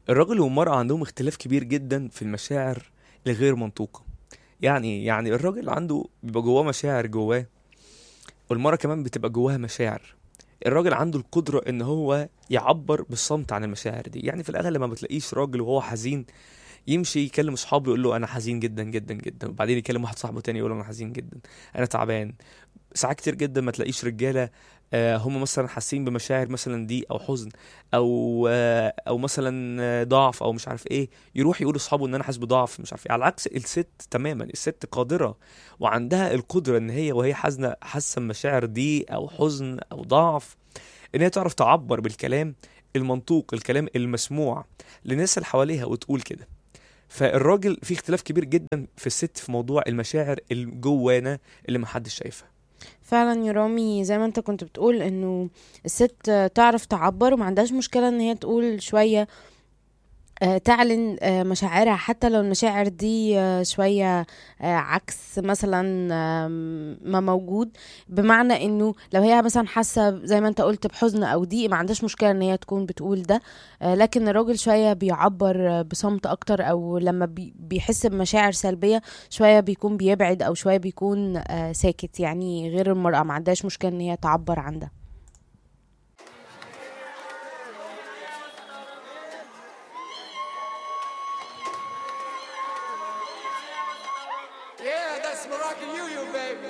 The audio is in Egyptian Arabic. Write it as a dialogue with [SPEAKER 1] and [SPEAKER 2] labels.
[SPEAKER 1] الراجل والمرأة عندهم اختلاف كبير جدا في المشاعر الغير منطوقة يعني يعني الراجل عنده بيبقى جواه مشاعر جواه والمرأة كمان بتبقى جواها مشاعر الراجل عنده القدرة ان هو يعبر بالصمت عن المشاعر دي يعني في الاغلب ما بتلاقيش راجل وهو حزين يمشي يكلم اصحابه يقول له انا حزين جدا جدا جدا وبعدين يكلم واحد صاحبه تاني يقول له انا حزين جدا انا تعبان ساعات كتير جدا ما تلاقيش رجاله آه، هم مثلا حاسين بمشاعر مثلا ضيق او حزن او آه، او مثلا آه، ضعف او مش عارف ايه يروح يقول لاصحابه ان انا حاسس بضعف مش عارف ايه على عكس الست تماما الست قادره وعندها القدره ان هي وهي حزنه حاسه بمشاعر ضيق او حزن او ضعف ان هي تعرف تعبر بالكلام المنطوق الكلام المسموع للناس اللي حواليها وتقول كده فالراجل في اختلاف كبير جدا في الست في موضوع المشاعر الجوانا اللي محدش شايفها
[SPEAKER 2] فعلا يا رامي زي ما انت كنت بتقول انه الست تعرف تعبر وما عندهاش مشكلة ان هي تقول شوية آه، تعلن آه، مشاعرها حتى لو المشاعر دي آه، شوية آه، عكس مثلا آم، ما موجود بمعنى انه لو هي مثلا حاسة زي ما انت قلت بحزن او ضيق ما عندهاش مشكلة ان هي تكون بتقول ده آه، لكن الراجل شوية بيعبر آه، بصمت اكتر او لما بي- بيحس بمشاعر سلبية شوية بيكون بيبعد او شوية بيكون آه، ساكت يعني غير المرأة ما عندهاش مشكلة ان هي تعبر عن ده